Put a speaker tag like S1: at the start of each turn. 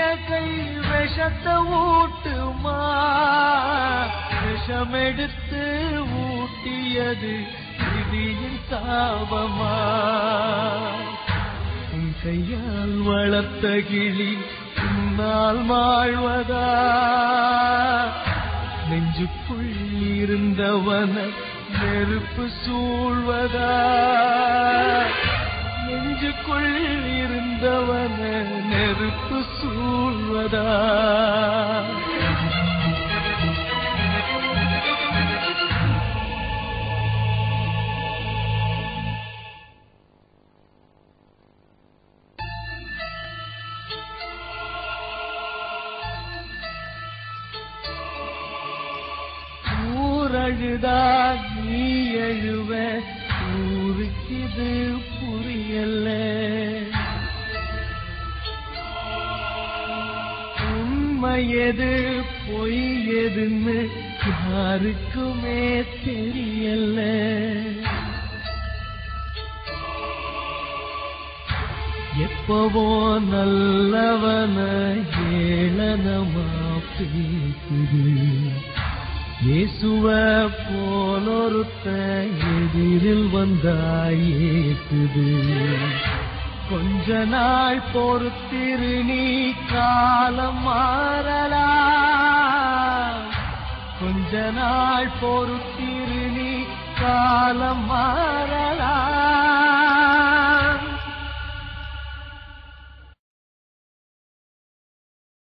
S1: கை விஷத்தை ஊட்டுமா விஷமெடுத்து ஊட்டியது விதியின் சாபமா உன் கையால் வளர்த்த கிளி உன்னால் வாழ்வதா நெஞ்சுக்குள் இருந்தவன நெருப்பு சூழ்வதா நெஞ்சுக்குள் இருந்தவன நெருப்பு சூழ்வதா ஊரழுதா நீ எழுவ ஊருக்கிது புரியல உண்மையது பொய் எதுன்னு யாருக்குமே தெரியல எப்பவோ நல்லவன ஏளனமா பேசுது இயேசுவ போலொருத்த எதிரில் வந்தாய் ஏத்துது கொஞ்ச நாள் பொறுத்திரு நீ காலம் மாறலாம் கொஞ்ச நாள் பொறுத்திரு நீ காலம் மாறலாம்